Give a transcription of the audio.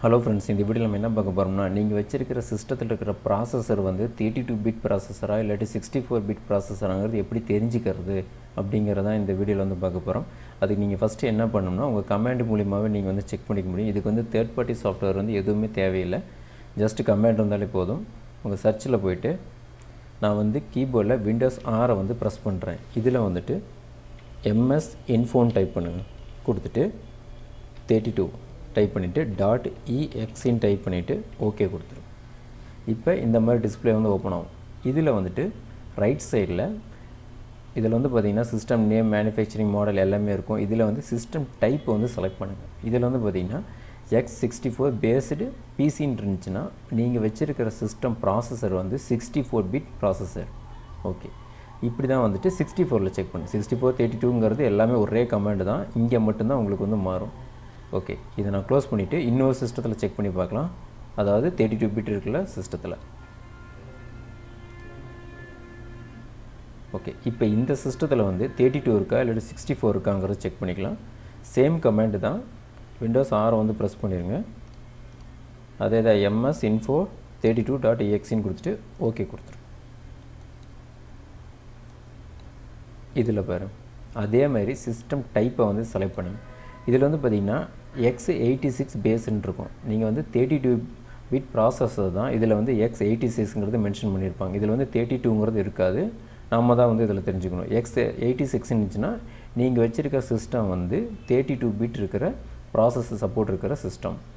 hello friends இந்த video நம்ம என்ன பார்க்க போகிறோம்னா நீங்கள் வச்சிருக்கிற சிஸ்டத்தில் இருக்கிற ப்ராசஸர் வந்து தேர்ட்டி டூ பிட் ப்ராசஸரா இல்லாட்டி சிக்ஸ்டி ஃபோர் பிட் ப்ராசஸராங்கிறது எப்படி தெரிஞ்சுக்கிறது அப்படிங்கிறதான் இந்த வீடியோவில் வந்து பார்க்க போகிறோம் அதுக்கு நீங்கள் ஃபஸ்ட்டு என்ன பண்ணணும்னா உங்கள் கமாண்ட் மூலியமாகவே நீங்கள் வந்து செக் பண்ணிக்க முடியும் இதுக்கு வந்து தேர்ட் பார்ட்டி சாஃப்ட்வேர் வந்து எதுவுமே தேவையில்லை ஜஸ்ட் கமாண்ட் இருந்தாலே போதும் உங்கள் சர்ச்சில் போயிட்டு நான் வந்து கீபோர்டில் விண்டோஸ் ஆரை வந்து ப்ரெஸ் பண்ணுறேன் இதில் வந்துட்டு எம்எஸ் இன்ஃபோன் டைப் பண்ணுங்கள் கொடுத்துட்டு தேர்ட்டி டூ டைப் பண்ணிவிட்டு டாட் இஎக்ஸின் டைப் பண்ணிவிட்டு ஓகே கொடுத்துரும் இப்போ இந்த மாதிரி டிஸ்பிளே வந்து ஓப்பன் ஆகும் இதில் வந்துட்டு ரைட் சைடில் இதில் வந்து பார்த்திங்கன்னா சிஸ்டம் நேம் மேனுஃபேக்சரிங் மாடல் எல்லாமே இருக்கும் இதில் வந்து சிஸ்டம் டைப் வந்து செலக்ட் பண்ணுங்கள் இதில் வந்து பார்த்திங்கன்னா எக்ஸ் சிக்ஸ்டி ஃபோர் பேஸ்டு பிசின்னு இருந்துச்சுன்னா நீங்கள் வச்சுருக்கிற சிஸ்டம் ப்ராசஸர் வந்து sixty four bit processor okay இப்படி தான் வந்துட்டு சிக்ஸ்டி ஃபோரில் செக் பண்ணு சிக்ஸ்டி ஃபோர் தேர்ட்டி டூங்கிறது எல்லாமே ஒரே கமாண்டு தான் இங்கே மட்டும்தான் உங்களுக்கு வந்து மாறும் ஓகே இதை நான் க்ளோஸ் பண்ணிவிட்டு இன்னொரு சிஸ்டத்தில் செக் பண்ணி பார்க்கலாம் அதாவது தேர்ட்டி டூ பிட் இருக்குல்ல சிஸ்டத்தில் ஓகே இப்போ இந்த சிஸ்டத்தில் வந்து தேர்ட்டி டூ இருக்கா இல்லாட்டி சிக்ஸ்டி ஃபோர் இருக்காங்கிறத செக் பண்ணிக்கலாம் சேம் கமாண்டு தான் விண்டோஸ் ஆரை வந்து ப்ரெஸ் பண்ணிடுங்க அதே தான் MS info thirty two dot இஎக்ஸின்னு கொடுத்துட்டு ஓகே கொடுத்துரு இதில் பாரு அதே மாதிரி சிஸ்டம் டைப்பை வந்து செலக்ட் பண்ணுங்க இதில் வந்து பார்த்திங்கன்னா எக்ஸ் எயிட்டி சிக்ஸ் பேஸ்ன்னு இருக்கும் நீங்கள் வந்து தேர்ட்டி டூ பிட் ப்ராசஸர் தான் இதில் வந்து எக்ஸ் எயிட்டி சிக்ஸுங்கிறது மென்ஷன் பண்ணியிருப்பாங்க இதில் வந்து தேர்ட்டி டூங்கிறது இருக்காது நம்ம தான் வந்து இதில் தெரிஞ்சுக்கணும் எக்ஸ் எயிட்டி சிக்ஸ் இருந்துச்சுன்னா நீங்கள் வச்சுருக்க சிஸ்டம் வந்து தேர்ட்டி டூ பிட் இருக்கிற ப்ராசஸ் சப்போர்ட் இருக்கிற சிஸ்டம்